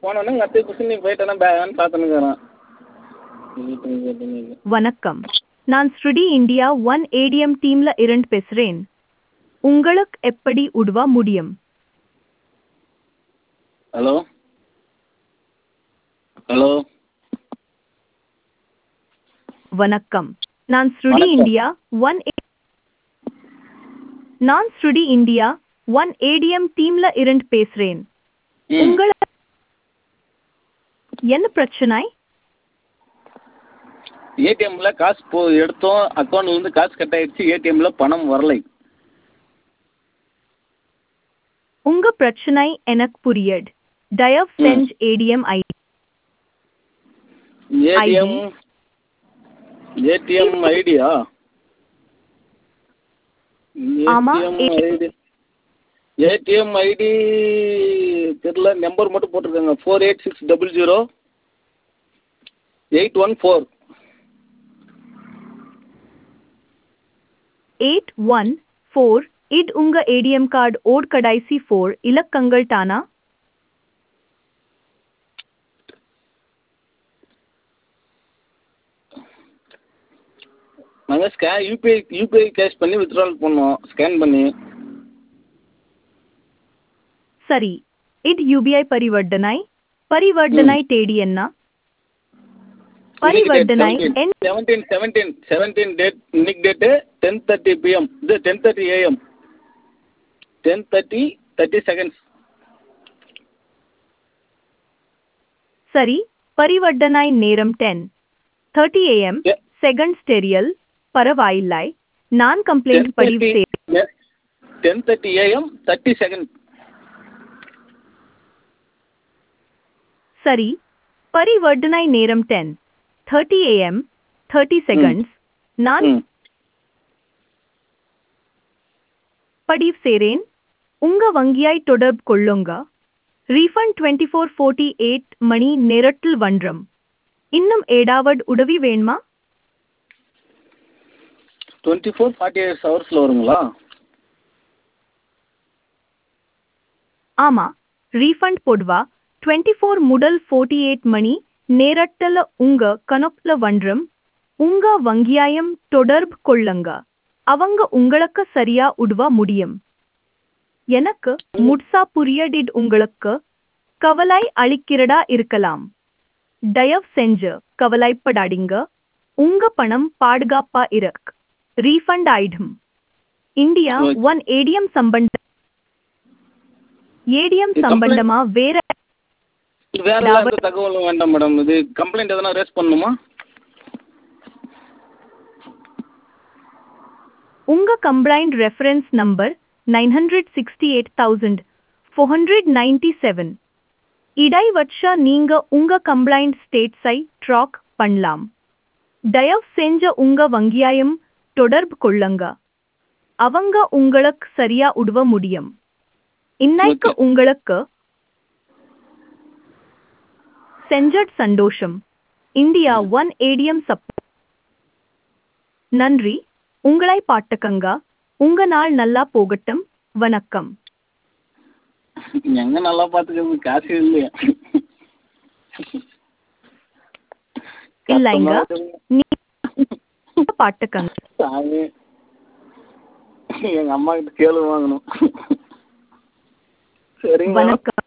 போனோடனே எங்கள் அத்தையை பிடிச்சி நீ போயிட்டேன்னா பேகான்னு பார்த்துன்னுக்குறான் வணக்கம் நான் ஸ்ருடி இந்தியா ஒன் ஏடிஎம் டீம்ல இருந்து பேசுறேன் உங்களுக்கு எப்படி உதவ முடியும் ஹலோ ஹலோ வணக்கம் நான் ஸ்ருடி வணக்கம். இந்தியா ஒன் நான் ஸ்ருடி இந்தியா ஒன் ஏடிஎம் டீம்ல இருந்து பேசுறேன் ம் உங்கள என்ன பிரச்சனை ஏடிஎம்ல காசு போ எடுத்தோம் அக்கௌண்ட்லேருந்து காசு கட் ஆயிடுச்சு ஏடிஎம்ல பணம் வரலை உங்க பிரச்சனை எனக்கு புரியுது தயவு ம். செஞ்சு ஏடிஎம் ஐடி ஏடிஎம் ஏடிஎம் ஐடியா ஆமா, ஏடிஎம் ஐடி ஏடிஎம் ஐடி தெரியல நம்பர் மட்டும் போட்டிருக்காங்க four eight six double zero eight one four eight one four இட் உங்க ஏடிஎம் கார்டு ஓட் கடைசி ஃபோர் இலக்கங்கள் தானா நாங்கள் ஸ்கே யூபிஐ யூபிஐ கேஷ் பண்ணி வித்ட்ரால் பண்ணோம் ஸ்கேன் பண்ணி சரி இட் யூபிஐ பரிவர்த்தனை பரிவர்த்தனை தேதி என்ன பரிவர்த்தனை என் செவன்டீன் செவன்டீன் செவன்டீன் டேட் இன்னைக்கு டேட்டு டென் தேர்ட்டி பிஎம் இது ten thirty AM ten thirty thirty seconds சரி பரிவர்த்தனை நேரம் ten thirty AM Yeah. Second ஸ்டெரியல் பரவாயில்லை நான் கம்ப்ளைண்ட் பதிவு செய்ய ten thirty AM thirty second சரி பரிவர்த்தனை நேரம் ten thirty AM thirty seconds நான் ம் பதிவு செய்றேன் உங்க வங்கியாய் தொடர்பு கொள்ளுங்க refund twenty four forty eight மணி நேரத்தில் வன்றம் இன்னும் ஏடாவது உதவி வேணுமா டுவெண்ட்டி ஃபோர் ஃபார்ட்டி எயிட் ஹவர்ஸில் வருங்களா ஆமா ரீஃபண்ட் போடுவா டுவெண்ட்டி ஃபோர் முதல் ஃபோர்ட்டி எயிட் மணி நேரத்தில் உங்க கணக்குல வன்றம் உங்க வங்கியாயம் தொடர்பு கொள்ளுங்க அவங்க உங்களுக்கு சரியா உதவ முடியும் எனக்கு முட்சா புரியடிட் உங்களுக்கு கவலை அளிக்கிறதா இருக்கலாம் தயவு செஞ்சு கவலைப்படாதீங்க உங்க பணம் பாதுகாப்பா இருக்கு ரீஃபண்ட் ஆயிடும் இந்தியா Okay. ஒன் ஏடிஎம் சம்பந்த ஏடிஎம் இது சம்பந்தமா வேற வேற Double- எந்த தகவலும் வேண்டாம் மேடம் இது கம்ப்ளைண்ட் எதனா ரேஸ் பண்ணணுமா உங்க complaint reference number nine hundred sixty eight thousand four hundred ninety seven இடை வச்ச நீங்க உங்க கம்ப்ளைண்ட் ஸ்டேட்ஸை ட்ராக் பண்ணலாம் தயவு செஞ்ச உங்க வங்கியாயம் தொடர்பு கொள்ளுங்க அவங்க உங்களுக்கு சரியா உதவ முடியும் இன்னைக்கு Okay. உங்களுக்கு செஞ்சட் சந்தோஷம் இந்தியா ஒன் ஏடிஎம் சப் நன்றி உங்களை பாட்டுக்கங்க உங்க நாள் நல்லா போகட்டும் வணக்கம் எங்க நல்லா பார்த்துக்கிறது காசு இல்லையா இல்லைங்க கஷ்டமா நீ பாட்டுக்கங்க சாமி எங்க அம்மா கிட்ட கேளு வாங்கணும் சரிங்க வணக்கம்